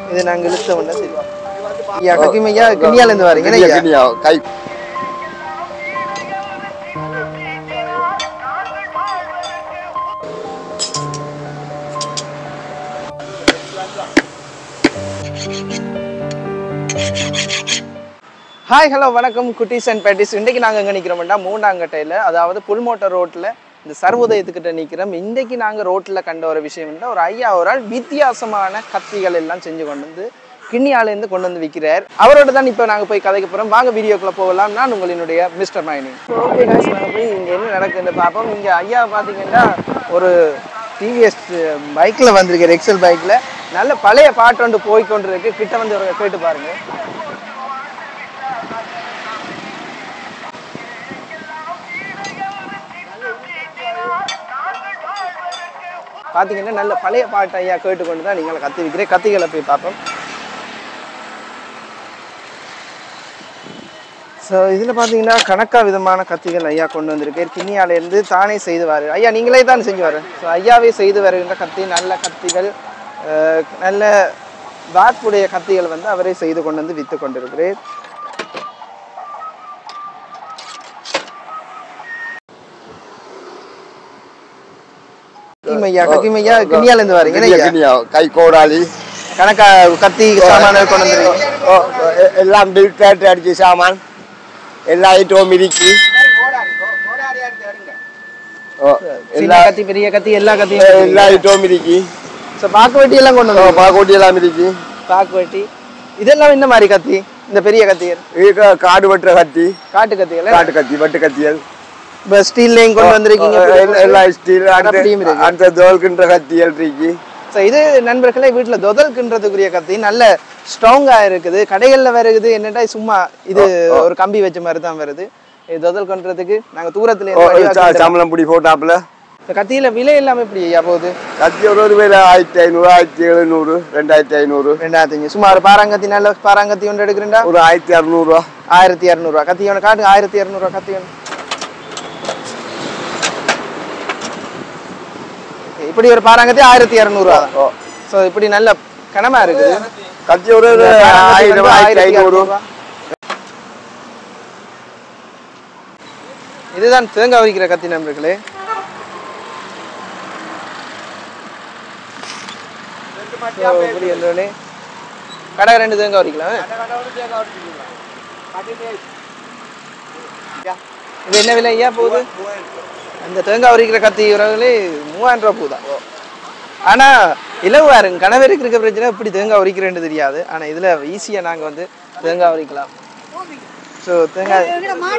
இது நாங்க இழுத்த உடனே சரி ஐயா கக்கிமையா கிண்ணியால இருந்து வரீங்க என்ன ஐயா? கிண்ணியா கை ஹாய் ஹலோ வணக்கம் குட்டீஸ் அண்ட் பேட்டிஸ் இன்றைக்கு நாங்கள் எங்கே நிற்கிறோம்னா மூண்டாங்கட்டையில் அதாவது புல்மோட்டர் ரோட்டில் இந்த சர்வோதயத்துக்கிட்ட நிற்கிறோம் இன்றைக்கு நாங்கள் ரோட்டில் கண்ட ஒரு விஷயம் என்ன ஒரு ஐயா ஒரு ஆள் வித்தியாசமான கத்திகள் எல்லாம் செஞ்சு கொண்டு வந்து கிண்ணியாலேருந்து கொண்டு வந்து விற்கிறார் அவரோட தான் இப்போ நாங்கள் போய் கதைக்க போகிறோம் வாங்க வீடியோக்குள்ளே போகலாம் நான் உங்களினுடைய மிஸ்டர் மைனி ஓகே காய்ஸ் நாங்கள் போய் இங்கே என்ன நடக்குதுன்னு பார்ப்போம் இங்கே ஐயா பார்த்தீங்கன்னா ஒரு டிவிஎஸ் பைக்கில் வந்திருக்காரு எக்ஸல் பைக்கில் நல்ல பழைய பாட்டு ஒன்று போய் கொண்டு இருக்கு கிட்ட வந்து ஒரு கேட்டு பாருங்க பார்த்தீங்கன்னா நல்ல பழைய பாட்டு ஐயா கேட்டுக்கொண்டு தான் நீங்கள் கத்தி வைக்கிறேன் கத்திகளை போய் பார்ப்போம் ஸோ இதில் பார்த்தீங்கன்னா கணக்கா விதமான கத்திகள் ஐயா கொண்டு வந்திருக்கார் கிண்ணியாலேருந்து தானே செய்துவார் ஐயா நீங்களே தான் செஞ்சுவார் ஸோ ஐயாவே செய்து வருகின்ற கத்தி நல்ல கத்திகள் அஹ், நல்ல வாட்புடைய கத்திகள் வந்து அவரே செய்து கொண்டு வந்து விற்று கொண்டிருக்கிறேன் கக்கிமையா கக்கிமையா கிண்ணியாலேருந்து வரீங்க என்ன ஐயா? கிண்ணியா கை கோடாலி கணக்கா கத்தி சாமான்கள் கொண்டு வந்துருக்கீங்க ஓ, எ- எல்லாம் பில் கேட்டு அடிச்சு சாமான் எல்லா ஐட்டமும் இருக்கு ஓ, சின்ன எல்லா கத்தி பெரிய கத்தி எல்லா கத்தியும் எல்லா ஐட்டமும் இருக்கு ஸோ பாக்கு வெட்டி எல்லாம் கொண்டு ஓ, வந்து பாக்கோட்டி எல்லாம் இருக்கு பாக்கு வெட்டி இதெல்லாம் இந்த மாதிரி கத்தி இந்த பெரிய கத்திகள் இது காடு வெட்டுற கத்தி காட்டு கத்திகள் காட்டு கத்தி வெட்டு கத்தியல் இப்போ ஸ்டீல்லையும் கொண்டு வந்திருக்கீங்க எல்லா- எல்லா ஸ்டீல் அப்படியும் இருக்கு. அடுத்த தோல்கின்ற கத்தியல் இருக்கு ஸோ இது நண்பர்களே வீட்டில் தொதல்கின்றதுக்குரிய கத்தி நல்ல ஸ்ட்ராங்காக இருக்குது கடைகளில் வருது என்னட்டா சும்மா இது ஒரு கம்பி வச்ச மாதிரி தான் வருது இது தொதல் கொண்டுறதுக்கு நாங்கள் தூரத்துல ஓ, இருந்து ச- வடிவா சம்பளம் பிடி போட்டாப்புல இந்த கத்தியில விலை எல்லாமே எப்படி ஐயா போகுது கத்தி ஒரு ஒரு பேர் ஆயிரத்தி ஐநூறு ஆயிரத்தி எழுநூறு ரெண்டாயிரத்தி ஐநூறு ரெண்டாயிரத்தி அஞ்சு சும்மா ஒரு பாராங்கத்தி நல்ல பாராங்கத்தி ஒன்று எடுக்கிறேன்டா ஒரு ஆயிரத்தி அறுநூறுவா ஆயிரத்தி இரநூறுவா கத்தி ஒன்று காட்டு ஆயிரத்தி இரநூறுவா கத்தி ஒன்று இப்படி ஒரு பாராங்கத்தி ஆயிரத்தி இரநூறுவா தான் ஓ. ஸோ இப்படி நல்ல கனமா இருக்குது கத்தி ஒரு ஒரு இந்த பாராங்கத்தி ஆயிரம் வந்து ஆயிரத்தி ஐநூறு இரநூறுவா. இதுதான் தேங்காய் உரிக்கிற கத்தி நண்பர்களே So, இப்படி வந்தோடனே கடை ரெண்டு தேங்காய் உரிக்கலாம் இது என்ன விலை ஐயா போகுது அந்த தேங்காய் உரிக்கிற கத்தி உறவுகளே மூவாயிரம் ரூபா போகுதா ஆனா இலவா இருங்க கணவருக்கு இருக்க பிரச்சனை இப்படி தேங்காய் உரிக்கிறேன்னு தெரியாது ஆனா இதுல ஈஸியா நாங்க வந்து தேங்காய் உரிக்கலாம் ஸோ தேங்காய்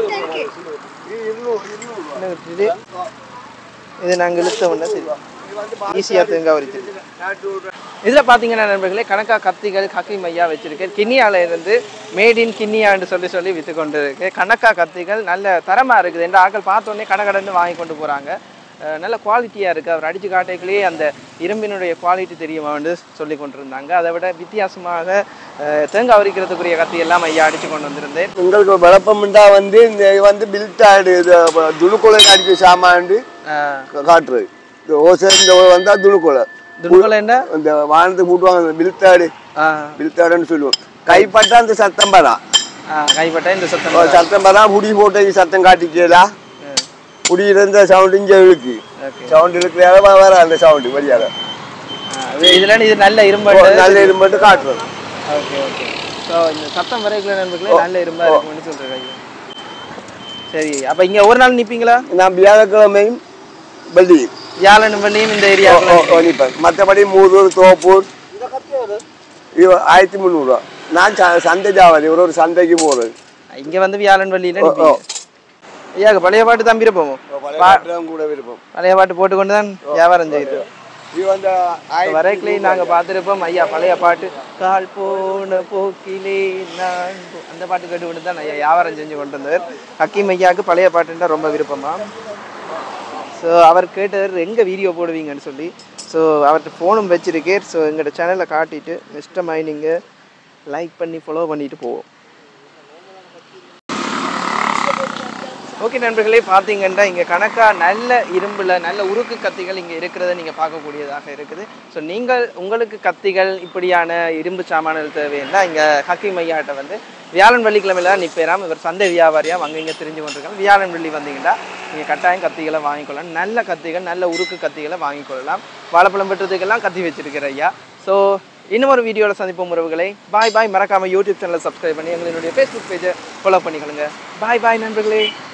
என்ன இது இது நாங்க இழுத்த உடனே சரி ஈஸியா தேங்காய் உரிச்சு இதுல பாத்தீங்கன்னா நண்பர்களே கணக்கா கத்திகள் கக்கி மையா வச்சிருக்கேன் கிண்ணியால இருந்து மேட் இன் கிண்ணியான்னு சொல்லி சொல்லி வித்து கொண்டு இருக்கு கணக்கா கத்திகள் நல்ல தரமா இருக்குது என்ற ஆட்கள் பார்த்த உடனே கடகடன்னு வாங்கி கொண்டு போறாங்க அஹ் நல்ல குவாலிட்டியா இருக்கு அவர் அடிச்சு காட்டைக்குள்ளேயே அந்த இரும்பினுடைய குவாலிட்டி தெரியுமா வந்து சொல்லி கொண்டிருந்தாங்க அதை விட வித்தியாசமாக அஹ், தேங்காய் உரிக்கிறதுக்குரிய கத்தி எல்லாம் ஐயா அடிச்சு கொண்டு வந்திருந்தேன் உங்களுக்கு விளப்பம்ண்டா வந்து இந்த இது வந்து பில்டாடு இது துணுக்குலை அடிச்ச சாமான் அஹ், காட்டுறது இந்த ஓசை இந்த வந்தா துணுக்குலை துணுக்குல என்ன இந்த வானத்துக்கு மூட்டுவாங்க பில்டாடு அஹ், பில்டாடுன்னு சொல்லுவோம் கைப்பட்டா அந்த சத்தம் பதான் அஹ், கைப்பட்ட இந்த சத்தம் சத்தம் பதான் புடி போட்டு சத்தம் காட்டிச்சேலா புடி இருந்த சவுண்ட் இங்க இழுக்கு ஓகே சவுண்ட் இழுக்கலையாக வர அந்த சவுண்ட் வழியாக இதுல இது நல்ல இரும்பு நல்ல இது மட்டும் காட்டுறது ஓகே ஓகே ஸோ இந்த சத்தம் வரைக்குள்ள நண்பர்களே நல்ல இரும்பா இருக்கும்னு சொல்றேன் ஐயா. சரி அப்ப இங்க ஒரு நாள் நிப்பீங்களா நான் வியாழக்கிழமையும் பள்ளி வியாழன் வெள்ளியும் இந்த ஓ, ஏரியாவுக்குள்ள ஓ, ஓ, நிப்பேன் மற்றபடி மூதூர் தோப்பூர் இது ஆயிரத்தி முந்நூறுரூவா நான் ச- சந்தை ஜாவாதி ஒரு ஒரு சந்தைக்கு போகிறது இங்க வந்து வியாழன் வெள்ளியில நிப்பீங்க ஐயா பழைய பாட்டு தான் விருப்பமோ கூட விருப்பம் பழைய பாட்டு போட்டுக்கொண்டு தான் வியாபாரம் செய்யுது இது வந்து ஆயிரத்தி வரைக்கிலே நாங்க பார்த்துருப்போம் ஐயா பழைய பாட்டு கால் போன போக்கிலே நான் போ- அந்த பாட்டு கேட்டு தான் ஐயா வியாபாரம் செஞ்சு கொண்டு வந்தவர் ஹக்கீம் ஐயாவுக்கு பழைய பாட்டுன்னா ரொம்ப விருப்பமா ஸோ அவர் கேட்டவர் எங்கே வீடியோ போடுவீங்கன்னு சொல்லி ஸோ அவர்கிட்ட ஃபோனும் வச்சிருக்கேன் ஸோ எங்களோட சேனலை காட்டிட்டு மிஸ்டர் மைனிங்க லைக் பண்ணி ஃபாலோ பண்ணிட்டு போவோம் ஓகே நண்பர்களே பார்த்தீங்கன்னா இங்கே கணக்காக நல்ல இரும்பில் நல்ல உருக்கு கத்திகள் இங்கே இருக்கிறத நீங்கள் பார்க்கக்கூடியதாக இருக்குது ஸோ நீங்கள் உங்களுக்கு கத்திகள் இப்படியான இரும்பு சாமான்கள் தேவைன்னா இங்கே ஹக்கி மையாட்ட வந்து வியாழன் வெள்ளிக்கிழமையில நிற்பேராம் இவர் சந்தை வியாபாரியாக அங்கே இங்கே தெரிஞ்சு கொண்டிருக்காங்க வியாழன் வெள்ளி வந்தீங்கன்னா நீங்கள் கட்டாயம் கத்திகளை வாங்கிக்கொள்ளலாம் நல்ல கத்திகள் நல்ல உருக்கு கத்திகளை வாங்கிக்கொள்ளலாம் வாழைப்பழம் வெட்டுறதுக்கெல்லாம் கத்தி வச்சிருக்கிற ஐயா ஸோ இன்னும் ஒரு வீடியோவில் சந்திப்போம் உறவுகளை பாய் பாய் மறக்காமல் யூடியூப் சேனலை சப்ஸ்கிரைப் பண்ணி எங்களுடைய ஃபேஸ்புக் பேஜை ஃபாலோ பண்ணிக்கொள்ளுங்க பாய் பாய் நண்பர்களே